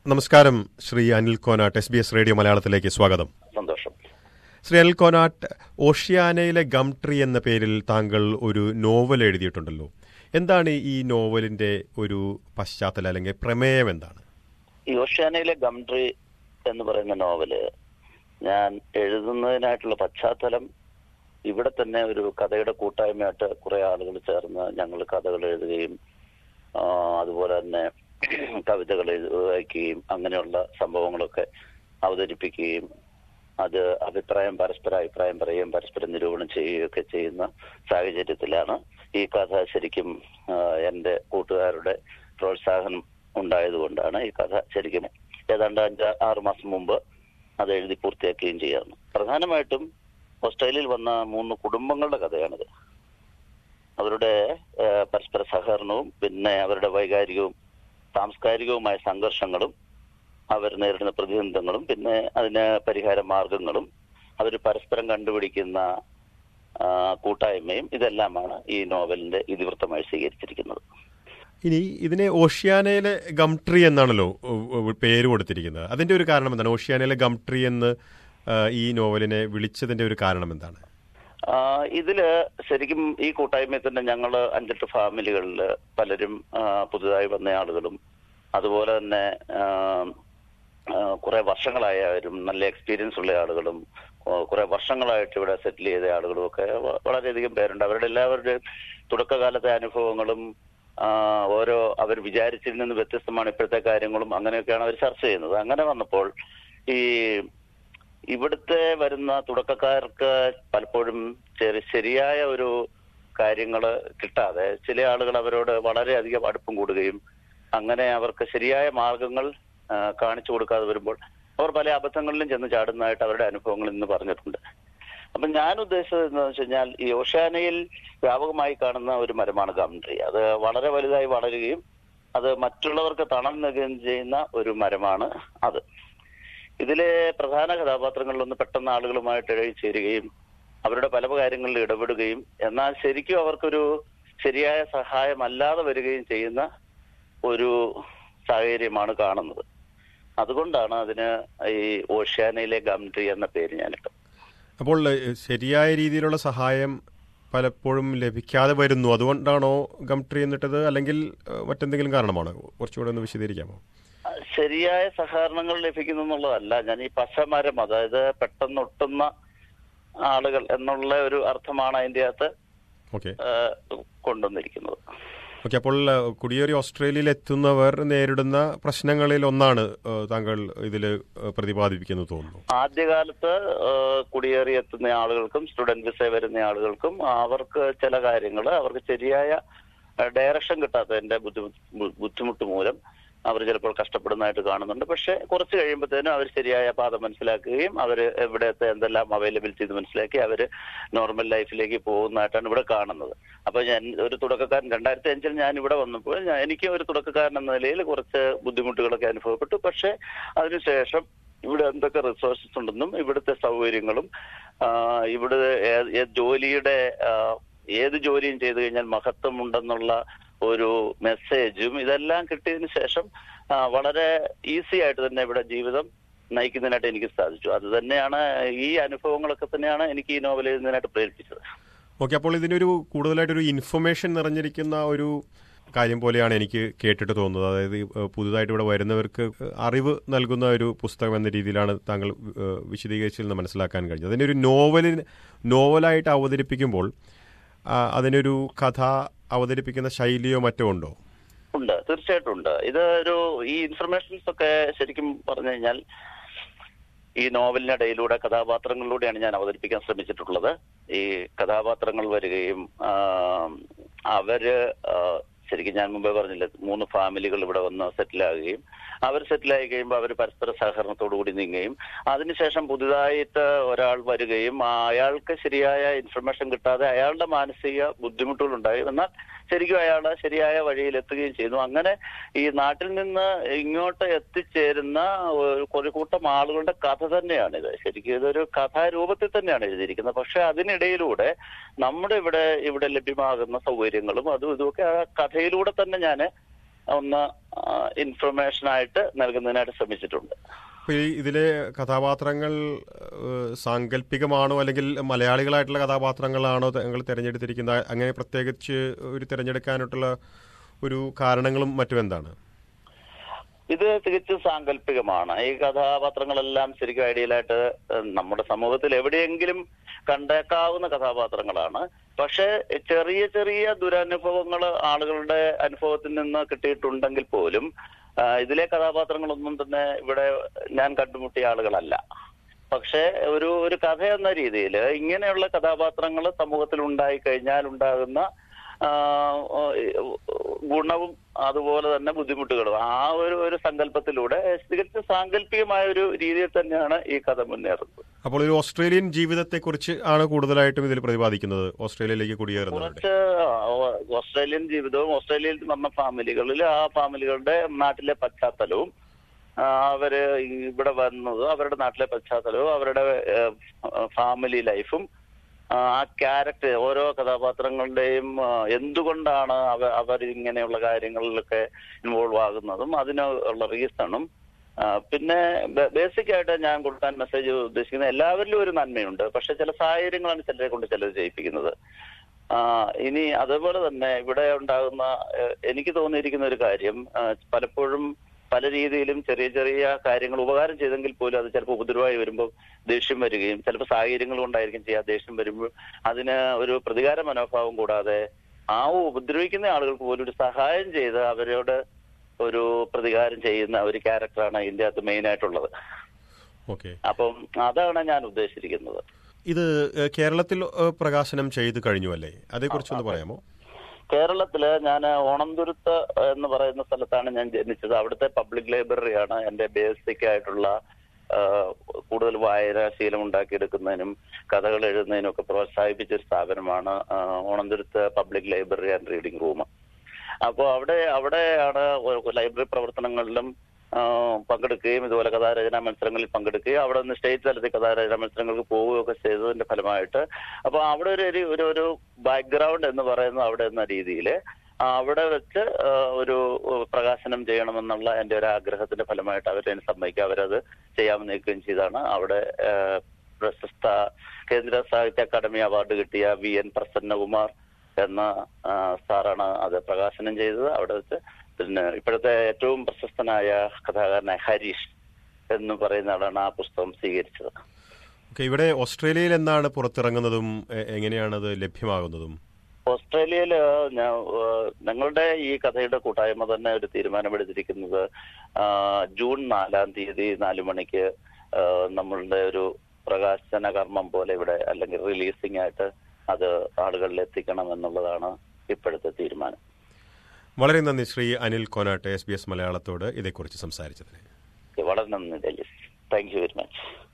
നമസ്കാരം Shri Anil Konattu S B S radio മലയാളത്തിലേക്ക് സ്വാഗതം സന്തോഷം ശ്രീ അനിൽ കോനാട്ട് ഓഷ്യാനയിലെ ഗം ട്രീ എന്ന പേരിൽ താങ്കൾ ഒരു നോവൽ എഴുതിയിട്ടുണ്ടല്ലോ എന്താണ് ഈ നോവലിന്റെ ഒരു പശ്ചാത്തലം അല്ലെങ്കിൽ പ്രമേയം എന്താണ് ഈ ഓഷ്യാനയിലെ ഗംട്രി എന്ന് പറയുന്ന നോവല് ഞാൻ എഴുതുന്നതിനായിട്ടുള്ള പശ്ചാത്തലം ഇവിടെ തന്നെ ഒരു കഥയുടെ കൂട്ടായ്മയായിട്ട് കുറെ ആളുകൾ ചേർന്ന് ഞങ്ങൾ കഥകൾ എഴുതുകയും ആ, അതുപോലെ തന്നെ കവിതകൾ എഴു- വായിക്കുകയും അങ്ങനെയുള്ള സംഭവങ്ങളൊക്കെ അവതരിപ്പിക്കുകയും അത് അഭിപ്രായം പരസ്പര അഭിപ്രായം പറയുകയും പരസ്പരം നിരൂപണം ചെയ്യുകയൊക്കെ ചെയ്യുന്ന സാഹചര്യത്തിലാണ് ഈ കഥ ശരിക്കും ആ, എന്റെ കൂട്ടുകാരുടെ പ്രോത്സാഹനം ഉണ്ടായതുകൊണ്ടാണ് ഈ കഥ ശരിക്കും ഏതാണ്ട് അഞ്ച് ആറ് മാസം മുമ്പ് അത് എഴുതി പൂർത്തിയാക്കുകയും ചെയ്യാറുണ്ട് പ്രധാനമായിട്ടും ഓസ്ട്രേലിയയിൽ വന്ന മൂന്ന് കുടുംബങ്ങളുടെ കഥയാണിത് അവരുടെ ആ, പരസ്പര സഹകരണവും പിന്നെ അവരുടെ വൈകാരികവും സാംസ്കാരികവുമായ സംഘർഷങ്ങളും അവർ നേരിടുന്ന പ്രതിബന്ധങ്ങളും പിന്നെ അതിന് പരിഹാര മാർഗങ്ങളും അവർ പരസ്പരം കണ്ടുപിടിക്കുന്ന ആ, കൂട്ടായ്മയും ഇതെല്ലാമാണ് ഈ നോവലിന്റെ ഇതിവൃത്തമായി സ്വീകരിച്ചിരിക്കുന്നത് ഇനി ഇതിനെ ഓഷ്യാനയിലെ ഗം ട്രീ എന്നാണല്ലോ ഉ- ഉ- പേര് കൊടുത്തിരിക്കുന്നത് അതിന്റെ ഒരു കാരണം എന്താണ് ഓഷ്യാനയിലെ ഗം ട്രീ എന്ന് ആ, ഈ നോവലിനെ വിളിച്ചതിന്റെ ഒരു കാരണം എന്താണ് ആ, ഇതില് ശരിക്കും ഈ കൂട്ടായ്മയിൽ തന്നെ ഞങ്ങൾ അഞ്ചെട്ട് ഫാമിലികളിൽ പലരും ആ, പുതുതായി വന്ന ആളുകളും അതുപോലെ തന്നെ ആ, ആ, കുറെ വർഷങ്ങളായവരും നല്ല എക്സ്പീരിയൻസ് ഉള്ള ആളുകളും ഓ, കുറെ വർഷങ്ങളായിട്ട് ഇവിടെ സെറ്റിൽ ചെയ്ത ആളുകളും ഒക്കെ വ- വളരെയധികം പേരുണ്ട് അവരുടെ എല്ലാവരുടെയും തുടക്കകാലത്തെ അനുഭവങ്ങളും ആ, ഓരോ അവർ വിചാരിച്ചതിൽ നിന്ന് വ്യത്യസ്തമാണ് ഇപ്പോഴത്തെ കാര്യങ്ങളും അങ്ങനെയൊക്കെയാണ് അവർ ചർച്ച ചെയ്യുന്നത് അങ്ങനെ വന്നപ്പോൾ ഈ ഇവിടുത്തെ വരുന്ന തുടക്കക്കാർക്ക് പലപ്പോഴും ചെറി- ശരിയായ ഒരു കാര്യങ്ങൾ കിട്ടാതെ ചില ആളുകൾ അവരോട് വളരെയധികം അടുപ്പം കൂടുകയും അങ്ങനെ അവർക്ക് ശരിയായ മാർഗങ്ങൾ ആ, കാണിച്ചു കൊടുക്കാതെ വരുമ്പോൾ അവർ പല അബദ്ധങ്ങളിലും ചെന്ന് ചാടുന്നതായിട്ട് അവരുടെ അനുഭവങ്ങളിൽ നിന്ന് പറഞ്ഞിട്ടുണ്ട് അപ്പൊ ഞാൻ ഉദ്ദേശിച്ചത് എന്താണെന്ന് വെച്ച് കഴിഞ്ഞാൽ ഈ ഓഷ്യാനയിൽ വ്യാപകമായി കാണുന്ന ഒരു മരമാണ് ഗംട്രി അത് വളരെ വലുതായി വളരുകയും അത് മറ്റുള്ളവർക്ക് തണൽ നൽകുകയും ചെയ്യുന്ന ഒരു മരമാണ് അത് ഇതിലെ പ്രധാന കഥാപാത്രങ്ങളിലൊന്ന് പെട്ടെന്ന് ആളുകളുമായിട്ട് ഇഴകി ചേരുകയും അവരുടെ പല കാര്യങ്ങളിൽ ഇടപെടുകയും എന്നാൽ ശരിക്കും അവർക്കൊരു ശരിയായ സഹായം അല്ലാതെ വരികയും ചെയ്യുന്ന ഒരു സാഹചര്യമാണ് കാണുന്നത് അതുകൊണ്ടാണ് അതിന് ഈ ഓഷ്യാനയിലെ ഗംട്രി എന്ന പേര് ഞാനിട്ടത് അപ്പോൾ ഏഹ്, ശരിയായ രീതിയിലുള്ള സഹായം പലപ്പോഴും ലഭിക്കാതെ വരുന്നു അതുകൊണ്ടാണോ ഗം ട്രീ എന്നിട്ടത് അല്ലെങ്കിൽ ഏഹ്, മറ്റെന്തെങ്കിലും കാരണമാണോ കുറച്ചുകൂടെ ഒന്ന് വിശദീകരിക്കാമോ ശരിയായ സഹകരണങ്ങൾ ലഭിക്കുന്നു എന്നുള്ളതല്ല ഞാൻ ഈ പശമരം അതായത് പെട്ടെന്ന് ഒട്ടുന്ന ആളുകൾ എന്നുള്ള ഒരു അർത്ഥമാണ് അതിന്റെ അകത്ത് ഓക്കെ ആ, കൊണ്ടുവന്നിരിക്കുന്നത് ഓക്കെ അപ്പോൾ ഏഹ്, കുടിയേറി ഓസ്ട്രേലിയയിൽ എത്തുന്നവർ നേരിടുന്ന പ്രശ്നങ്ങളിൽ ഒന്നാണ് ഏഹ്, താങ്കൾ ഇതിൽ പ്രതിപാദിപ്പിക്കുന്നു തോന്നുന്നു ആദ്യകാലത്ത് ആ, കുടിയേറി എത്തുന്ന ആളുകൾക്കും സ്റ്റുഡന്റ് വിസ വരുന്ന ആളുകൾക്കും അവർക്ക് ചില കാര്യങ്ങൾ അവർക്ക് ശരിയായ ഡയറക്ഷൻ കിട്ടാത്തതിന്റെ ബുദ്ധിമുട്ട് ബു- ബുദ്ധിമുട്ട് മൂലം അവർ ചിലപ്പോൾ കഷ്ടപ്പെടുന്നതായിട്ട് കാണുന്നുണ്ട് പക്ഷെ കുറച്ച് കഴിയുമ്പോഴത്തേനും അവർ ശരിയായ പാത മനസ്സിലാക്കുകയും അവർ ഇവിടുത്തെ എന്തെല്ലാം അവൈലബിലിറ്റി എന്ന് മനസ്സിലാക്കി അവർ നോർമൽ ലൈഫിലേക്ക് പോകുന്നതായിട്ടാണ് ഇവിടെ കാണുന്നത് അപ്പൊ ഞാൻ ഒരു തുടക്കക്കാരൻ രണ്ടായിരത്തി അഞ്ചിൽ ഞാൻ ഇവിടെ വന്നപ്പോൾ ഞാൻ എനിക്ക് ഒരു തുടക്കക്കാരൻ എന്ന നിലയിൽ കുറച്ച് ബുദ്ധിമുട്ടുകളൊക്കെ അനുഭവപ്പെട്ടു പക്ഷെ അതിനുശേഷം ഇവിടെ എന്തൊക്കെ റിസോഴ്സസ് ഉണ്ടെന്നും ഇവിടുത്തെ സൗകര്യങ്ങളും ആ, ഇവിടെ ഏ- ഏ- ജോലിയുടെ ആ, ഏത് ജോലിയും ചെയ്തു കഴിഞ്ഞാൽ മഹത്വം ഉണ്ടെന്നുള്ള ഒരു മെസ്സേജും ഇതെല്ലാം കിട്ടിയതിന് ശേഷം ആ, വളരെ ഈസി ആയിട്ട് തന്നെ ഇവിടെ ജീവിതം നയിക്കുന്നതിനായിട്ട് എനിക്ക് സാധിച്ചു അത് തന്നെയാണ് ഈ അനുഭവങ്ങളൊക്കെ തന്നെയാണ് എനിക്ക് ഈ നോവൽ എഴുതുന്നതിനായിട്ട് പ്രേരിപ്പിച്ചത് ഓക്കെ അപ്പോൾ ഇതിനൊരു കൂടുതലായിട്ടൊരു ഇൻഫർമേഷൻ നിറഞ്ഞിരിക്കുന്ന ഒരു കാര്യം പോലെയാണ് എനിക്ക് കേട്ടിട്ട് തോന്നുന്നത് അതായത് ഏഹ്, പുതുതായിട്ട് ഇവിടെ വരുന്നവർക്ക് അറിവ് നൽകുന്ന ഒരു പുസ്തകം എന്ന രീതിയിലാണ് താങ്കൾ ഏഹ്, വിശദീകരിച്ചതിൽ നിന്ന് മനസ്സിലാക്കാൻ കഴിഞ്ഞത് അതിനൊരു നോവലിന് നോവലായിട്ട് അവതരിപ്പിക്കുമ്പോൾ ആ, അതിനൊരു കഥ അവതരിപ്പിക്കുന്ന ശൈലിയോ മറ്റോ ഉണ്ടോ ഉണ്ട് തീർച്ചയായിട്ടും ഉണ്ട് ഇത് ഒരു ഈ ഇൻഫർമേഷൻസ് ഒക്കെ ശരിക്കും പറഞ്ഞു കഴിഞ്ഞാൽ ഈ നോവലിനിടയിലൂടെ കഥാപാത്രങ്ങളിലൂടെയാണ് ഞാൻ അവതരിപ്പിക്കാൻ ശ്രമിച്ചിട്ടുള്ളത് ഈ കഥാപാത്രങ്ങൾ വരികയും ആ, അവര് ആ, ശരിക്കും ഞാൻ മുമ്പേ പറഞ്ഞില്ലേ മൂന്ന് ഫാമിലികൾ ഇവിടെ വന്ന് സെറ്റിൽ ആകുകയും അവർ സെറ്റിൽ ആയി കഴിയുമ്പോൾ അവർ പരസ്പര സഹകരണത്തോടു കൂടി നീങ്ങുകയും അതിനുശേഷം പുതുതായിട്ട് ഒരാൾ വരികയും ആ അയാൾക്ക് ശരിയായ ഇൻഫർമേഷൻ കിട്ടാതെ അയാളുടെ മാനസിക ബുദ്ധിമുട്ടുകൾ ഉണ്ടായി എന്നാൽ ശരിക്കും അയാൾ ശരിയായ വഴിയിൽ എത്തുകയും ചെയ്തു അങ്ങനെ ഈ നാട്ടിൽ നിന്ന് ഇങ്ങോട്ട് എത്തിച്ചേരുന്ന ഒരു ഒരു കൂട്ടം ആളുകളുടെ കഥ തന്നെയാണിത് ശരിക്കും ഇതൊരു കഥാരൂപത്തിൽ തന്നെയാണ് എഴുതിയിരിക്കുന്നത് പക്ഷെ അതിനിടയിലൂടെ നമ്മുടെ ഇവിടെ ഇവിടെ ലഭ്യമാകുന്ന സൗകര്യങ്ങളും അതും ഇതുമൊക്കെ ആ കഥയിലൂടെ തന്നെ ഞാൻ ഒന്ന് ഇൻഫർമേഷൻ ആയിട്ട് നൽകുന്നതിനായിട്ട് ശ്രമിച്ചിട്ടുണ്ട് അപ്പൊ ഈ ഇതിലെ കഥാപാത്രങ്ങൾ ഏഹ്, സാങ്കല്പികമാണോ അല്ലെങ്കിൽ മലയാളികളായിട്ടുള്ള കഥാപാത്രങ്ങളാണോ നിങ്ങൾ തിരഞ്ഞെടുത്തിരിക്കുന്നത് അങ്ങനെ പ്രത്യേകിച്ച് ഒരു തിരഞ്ഞെടുക്കാനായിട്ടുള്ള ഒരു കാരണങ്ങളും മറ്റും എന്താണ് ഇത് തികച്ചും സാങ്കല്പികമാണ് ഈ കഥാപാത്രങ്ങളെല്ലാം ശരിക്കും ഐഡിയലായിട്ട് നമ്മുടെ സമൂഹത്തിൽ എവിടെയെങ്കിലും കണ്ടേക്കാവുന്ന കഥാപാത്രങ്ങളാണ് പക്ഷെ ചെറിയ ചെറിയ ദുരനുഭവങ്ങൾ ആളുകളുടെ അനുഭവത്തിൽ നിന്ന് കിട്ടിയിട്ടുണ്ടെങ്കിൽ പോലും ആ, ഇതിലെ കഥാപാത്രങ്ങളൊന്നും തന്നെ ഇവിടെ ഞാൻ കണ്ടുമുട്ടിയ ആളുകളല്ല പക്ഷേ ഒരു ഒരു കഥ എന്ന രീതിയിൽ ഇങ്ങനെയുള്ള കഥാപാത്രങ്ങൾ സമൂഹത്തിൽ ഉണ്ടായി കഴിഞ്ഞാൽ ഉണ്ടാകുന്ന ആ, ഗുണവും അതുപോലെ തന്നെ ബുദ്ധിമുട്ടുകളും ആ ഒരു ഒരു സങ്കല്പത്തിലൂടെ തികച്ചും സാങ്കല്പികമായ ഒരു രീതിയിൽ തന്നെയാണ് ഈ കഥ മുന്നേറുന്നത് അപ്പോൾ ഒരു ഓസ്ട്രേലിയൻ ജീവിതത്തെക്കുറിച്ച് ആണ് കൂടുതലായിട്ടും ഇതിൽ പ്രതിപാദിക്കുന്നത് ഓസ്ട്രേലിയയിലേക്ക് കുടിയേറുന്നവരുടെ കുറച്ച് ഓ- ഓസ്ട്രേലിയൻ ജീവിതവും ഓസ്ട്രേലിയയിൽ വന്ന ഫാമിലികളിൽ ആ ഫാമിലികളുടെ നാട്ടിലെ പശ്ചാത്തലവും ആ, അവര് ഇവിടെ വന്നത് അവരുടെ നാട്ടിലെ പശ്ചാത്തലവും അവരുടെ ഫാമിലി ലൈഫും ആ ക്യാരക്ടർ ഓരോ കഥാപാത്രങ്ങളുടെയും ആ, എന്തുകൊണ്ടാണ് അവ അവർ ഇങ്ങനെയുള്ള കാര്യങ്ങളിലൊക്കെ ഇൻവോൾവ് ആകുന്നതും അതിനുള്ള റീസണും ആ, പിന്നെ ബേസിക് ആയിട്ട് ഞാൻ കൊടുക്കാൻ മെസ്സേജ് ഉദ്ദേശിക്കുന്നത് എല്ലാവരിലും ഒരു നന്മയുണ്ട് പക്ഷെ ചില സാഹചര്യങ്ങളാണ് ചിലരെ കൊണ്ട് ചിലത് ചെയ്യിപ്പിക്കുന്നത് ആ, ഇനി അതേപോലെ തന്നെ ഇവിടെ ഉണ്ടാകുന്ന ഏഹ്, എനിക്ക് തോന്നിയിരിക്കുന്ന ഒരു കാര്യം ആ, പലപ്പോഴും പല രീതിയിലും ചെറിയ ചെറിയ കാര്യങ്ങൾ ഉപകാരം ചെയ്തെങ്കിൽ പോലും അത് ചിലപ്പോൾ ഉപദ്രവമായി വരുമ്പോൾ ദേഷ്യം വരികയും ചിലപ്പോൾ സാഹചര്യങ്ങൾ കൊണ്ടായിരിക്കും ചെയ്യാൻ ദേഷ്യം വരുമ്പോൾ അതിന് ഒരു പ്രതികാര മനോഭാവം കൂടാതെ ആ ഉപദ്രവിക്കുന്ന ആളുകൾക്ക് പോലും ഒരു സഹായം ചെയ്ത് അവരോട് ഒരു പ്രതികാരം ചെയ്യുന്ന ഒരു ക്യാരക്ടറാണ് ഇതിന്റെ അകത്ത് മെയിൻ ആയിട്ടുള്ളത് ഓക്കെ അപ്പം അതാണ് ഞാൻ ഉദ്ദേശിച്ചിരിക്കുന്നത് ഇത് ഏഹ്, കേരളത്തിൽ ഏഹ്, പ്രകാശനം ചെയ്തു കഴിഞ്ഞു അല്ലേ അതേക്കുറിച്ചൊന്ന് പറയാമോ കേരളത്തില് ഞാൻ ഓണംതുരുത്ത് എന്ന് പറയുന്ന സ്ഥലത്താണ് ഞാൻ ജനിച്ചത് അവിടുത്തെ പബ്ലിക് ലൈബ്രറിയാണ് എന്റെ ബേസിക് ആയിട്ടുള്ള ആ, കൂടുതൽ വായനാശീലം ഉണ്ടാക്കിയെടുക്കുന്നതിനും കഥകൾ എഴുതുന്നതിനും ഒക്കെ പ്രോത്സാഹിപ്പിച്ച ഒരു സ്ഥാപനമാണ് ആ, Onamthuruthu public library and reading room അപ്പോൾ അവിടെ അവിടെയാണ് ഒരു ലൈബ്രറി പ്രവർത്തനങ്ങളിലും ആ, പങ്കെടുക്കുകയും ഇതുപോലെ കഥാരചനാ മത്സരങ്ങളിൽ പങ്കെടുക്കുകയും അവിടെ നിന്ന് സ്റ്റേറ്റ് തലത്തിൽ കഥാരചനാ മത്സരങ്ങൾക്ക് പോവുകയൊക്കെ ചെയ്തതിന്റെ ഫലമായിട്ട് അപ്പൊ അവിടെ ഒരു ഒരു- ഒരു ഒരു ബാക്ക്ഗ്രൗണ്ട് എന്ന് പറയുന്നത് അവിടെ എന്ന രീതിയിൽ അവിടെ വെച്ച് ആ, ഒരു പ്രകാശനം ചെയ്യണമെന്നുള്ള എന്റെ ഒരു ആഗ്രഹത്തിന്റെ ഫലമായിട്ട് അവരെന്നെ സമ്മതിക്കുക അവരത് ചെയ്യാമെന്ന് നിൽക്കുകയും ചെയ്താണ് അവിടെ ആ, പ്രശസ്ത കേന്ദ്ര സാഹിത്യ അക്കാദമി അവാർഡ് കിട്ടിയ വി എൻ പ്രസന്നകുമാർ എന്ന ആ, സാറാണ് അത് പ്രകാശനം ചെയ്തത് അവിടെ വെച്ച് പിന്നെ ഇപ്പോഴത്തെ ഏറ്റവും പ്രശസ്തനായ കഥാകാരനായ ഹരീഷ് എന്ന് പറയുന്ന ആളാണ് ആ പുസ്തകം സ്വീകരിച്ചത് ഓക്കെ ഇവിടെ ഓസ്ട്രേലിയയിൽ എന്നാണ് പുറത്തിറങ്ങുന്നതും എ- എങ്ങനെയാണ് അത് ലഭ്യമാകുന്നതും ഓസ്ട്രേലിയയിൽ ഞങ്ങളുടെ ഈ കഥയുടെ കൂട്ടായ്മ തന്നെ ഒരു തീരുമാനമെടുത്തിരിക്കുന്നത് ആ, ജൂൺ നാലാം തീയതി നാലു മണിക്ക് ആ, നമ്മളുടെ ഒരു പ്രകാശന കർമ്മം പോലെ ഇവിടെ അല്ലെങ്കിൽ റിലീസിംഗ് ആയിട്ട് അത് ആളുകളിൽ എത്തിക്കണം എന്നുള്ളതാണ് ഇപ്പോഴത്തെ തീരുമാനം വളരെ നന്ദി Shri Anil Konattu S B S മലയാളത്തോട് ഇതേക്കുറിച്ച് സംസാരിച്ചതിന് വളരെ നന്ദി ഡെലിസ് താങ്ക് യു വെരി മച്ച്